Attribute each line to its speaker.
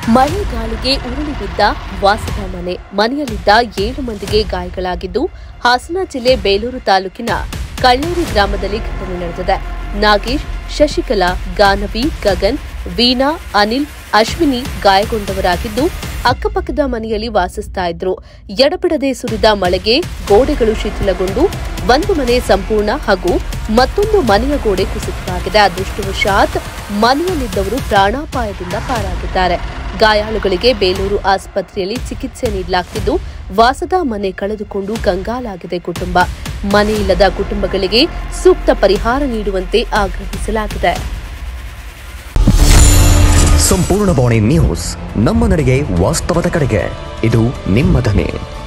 Speaker 1: ಮಳೆ ಗಾಳಿಗೆ ಉರುಳಿ ಬಿದ್ದ ವಾಸದ ಮನೆ ಮನೆಯಲ್ಲಿದ್ದ ಏಳು ಮಂದಿಗೆ ಗಾಯಗಳಾಗಿದ್ದು ಹಾಸನ ಜಿಲ್ಲೆ ಬೇಲೂರು ತಾಲೂಕಿನ ಕಳ್ಳೇರಿ ಗ್ರಾಮದಲ್ಲಿ ಘಟನೆ ನಡೆದಿದೆ ನಾಗೇಶ್ ಶಶಿಕಲಾ ಗಾನವಿ ಗಗನ್ ವೀಣಾ ಅನಿಲ್ ಅಶ್ವಿನಿ ಗಾಯಗೊಂಡವರಾಗಿದ್ದು ಅಕ್ಕಪಕ್ಕದ ಮನೆಯಲ್ಲಿ ವಾಸಿಸ್ತಾ ಇದ್ರು ಎಡಬಿಡದೆ ಸುರಿದ ಮಳೆಗೆ ಗೋಡೆಗಳು ಶಿಥಿಲಗೊಂಡು ಒಂದು ಮನೆ ಸಂಪೂರ್ಣ ಹಾಗೂ ಮತ್ತೊಂದು ಮನೆಯ ಗೋಡೆ ಕುಸಿತವಾಗಿದೆ ಅದೃಷ್ಟವಶಾತ್ ಮನೆಯಲ್ಲಿದ್ದವರು ಪ್ರಾಣಾಪಾಯದಿಂದ ಪಾರಾಗಿದ್ದಾರೆ ಗಾಯಾಳುಗಳಿಗೆ ಬೇಲೂರು ಆಸ್ಪತ್ರೆಯಲ್ಲಿ ಚಿಕಿತ್ಸೆ ನೀಡಲಾಗ್ತಿದ್ದು ವಾಸದ ಮನೆ ಕಳೆದುಕೊಂಡು ಕಂಗಾಲಾಗಿದೆ ಕುಟುಂಬ ಮನೆಯಿಲ್ಲದ ಕುಟುಂಬಗಳಿಗೆ ಸೂಕ್ತ ಪರಿಹಾರ ನೀಡುವಂತೆ ಆಗ್ರಹಿಸಲಾಗಿದೆ
Speaker 2: ಸಂಪೂರ್ಣ ಬಾಣಿ ನ್ಯೂಸ್ ನಮ್ಮ ನಡೆಗೆ ವಾಸ್ತವದ ಕಡೆಗೆ ಇದು ನಿಮ್ಮ ಧ್ವನಿ